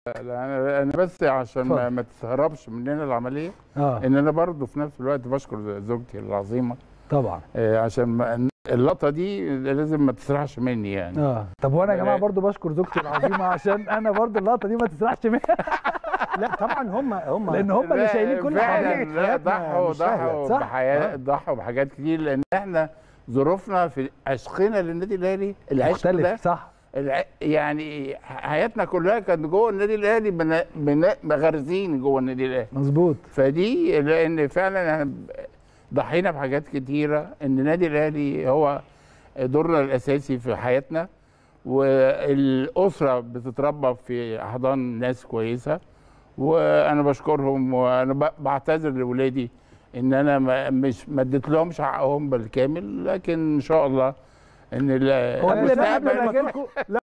لا انا انا بس عشان ما, اتفضل. ما تستغربش مننا العمليه اه ان انا برضه في نفس الوقت بشكر زوجتي العظيمه طبعا آه، عشان ما اللقطه دي لازم ما تسرحش مني يعني اه طب وانا يا جماعه آه. برضو بشكر زوجتي العظيمه عشان انا برضو اللقطه دي ما تسرحش منها لا طبعا هم هم لان هم اللي لا، شايلين كل فعلا حاجه لا ضحوا مش سهلة. ضحوا صح. بحياه آه. ضحوا بحاجات كتير لان احنا ظروفنا في عشقنا للنادي الاهلي العشق ده مختلف صح الع... يعني حياتنا كلها كانت جوه النادي الاهلي بن... بن... غارزين جوه النادي الاهلي مظبوط فدي لان فعلا احنا ضحينا بحاجات كتيره ان النادي الاهلي هو دورنا الاساسي في حياتنا والاسره بتتربى في احضان ناس كويسه وانا بشكرهم وانا ب- بعتذر لاولادي ان انا ما مش ما اديت لهمش حقهم بالكامل لكن ان شاء الله ان ال- هو قبل ما قبل المستقبل ما اجي لكم